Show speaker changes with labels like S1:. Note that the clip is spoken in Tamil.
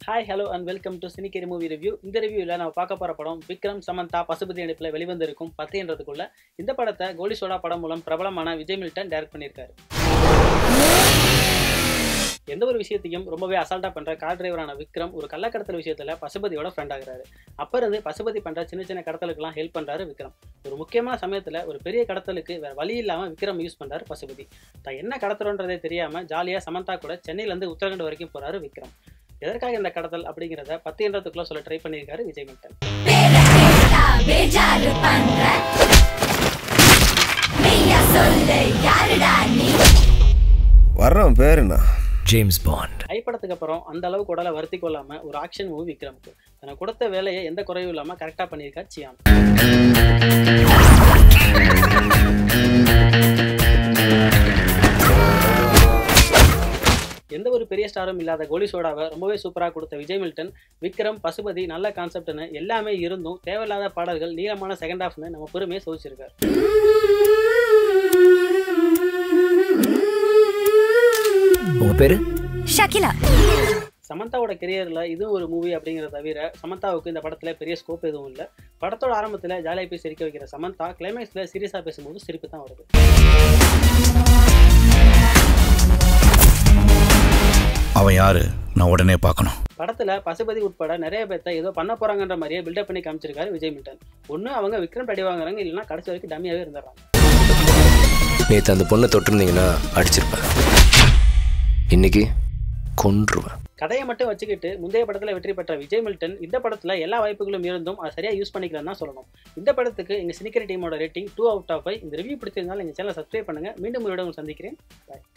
S1: hi hello and welcome to Cinecurry movie review இந்த ரிவ்யூவில் நம்ம பார்க்க போகிற படம் விக்ரம் சமந்தா பசுபதி நடிப்பில் வெளிவந்திருக்கும் பத்து என்றதுக்குள்ள இந்த படத்தை கோலி சோடா படம் மூலம் பிரபலமான விஜய் மில்டன் டைரக்ட் பண்ணியிருக்காரு எந்த ஒரு விஷயத்தையும் ரொம்பவே அசால்ட்டாக பண்ணுற கார் டிரைவரான விக்ரம் ஒரு கள்ளக்கடத்தல் விஷயத்தில் பசுபதியோட ஃப்ரெண்ட் ஆகுறாரு அப்போ இருந்து பசுபதி பண்ணுற சின்ன சின்ன கடத்தலுக்கெல்லாம் ஹெல்ப் பண்ணுறாரு விக்ரம் ஒரு முக்கியமான சமயத்தில் ஒரு பெரிய கடத்தலுக்கு வேறு வழி இல்லாமல் விக்ரம் யூஸ் பண்ணுறாரு பசுபதி தான் என்ன கடத்துறோன்றதே தெரியாமல் ஜாலியாக சமந்தா கூட சென்னையிலேருந்து உத்தரகண்ட் வரைக்கும் போகிறாரு விக்ரம் எதற்காக இந்த கடத்தல் அப்படிங்கிறத பத்து என்றதுக்குள்ள சொல்ல ட்ரை பண்ணியிருக்காரு விஜய் மில்டன்
S2: பேஜாரு பண்ற மெய்யா சொல்லு யாருடா நீ
S3: வர்றவன் பேர் என்ன
S4: ஜேம்ஸ் பாண்ட்
S1: ஐ படத்துக்கு அப்புறம் அந்த அளவுக்கு உடலை வருத்தி கொள்ளாம ஒரு ஆக்ஷன் மூவி விக்ரமுக்கு தனக்கு கொடுத்த வேலையை எந்த குறையும் இல்லாமல் கரெக்டாக பண்ணியிருக்கார் சியான் எந்த ஒரு பெரிய ஸ்டாரும் இல்லாத கோலி சோடாவை ரொம்பவே சூப்பராக கொடுத்த விஜய் மில்டன் விக்ரம் பசுபதி நல்ல கான்செப்ட்னு எல்லாமே இருந்தும் தேவையில்லாத பாடல்கள் நீளமான செகண்ட் ஹாஃப்னு நம்ம பொறுமையை சோதிச்சிருக்காரு
S4: உங்க பேரு
S2: ஷகிலா
S1: சமந்தாவோட கெரியரில் இதுவும் ஒரு மூவி அப்படிங்கிறத தவிர சமந்தாவுக்கு இந்த படத்தில் பெரிய ஸ்கோப் எதுவும் இல்லை படத்தோட ஆரம்பத்தில் ஜாலியாக போய் சிரிக்க வைக்கிற சமந்தா கிளைமேக்ஸில் சீரியஸாக பேசும்போது சிரிப்பு தான் வருது
S5: அவன் யாரு நான் உடனே பார்க்கணும்
S1: படத்தில் பசுபதி உட்பட நிறைய பேர்த்த ஏதோ பண்ண போகிறாங்கன்ற மாதிரியே பில்டப் பண்ணி காமிச்சிருக்காரு விஜய் மில்டன் ஒன்று அவங்க விக்ரம் அடி வாங்குறாங்க இல்லைன்னா கடைசி வரைக்கும் டம்மியாகவே இருந்துடுறாங்க
S4: நேத்து அந்த பொண்ணை தொட்டிருந்தீங்கன்னா அடிச்சிருப்பேன் இன்னைக்கு கொன்றுவேன்
S1: கதையை மட்டும் வச்சுக்கிட்டு முந்தைய படத்தில் வெற்றி பெற்ற விஜய் மில்டன் இந்த படத்தில் எல்லா வாய்ப்புகளும் இருந்தும் அதை சரியாக யூஸ் பண்ணிக்கலன்னு தான் சொல்லணும் இந்த படத்துக்கு எங்கள் சினிக்கரி டீமோட rating two out of five இந்த ரிவ்யூ பிடிச்சிருந்தாலும் எங்கள் சேனலை சப்ஸ்கிரைப் பண்ணுங்கள் மீண்டும் ஒரு இடம் சந்திக்கிறேன் பாய்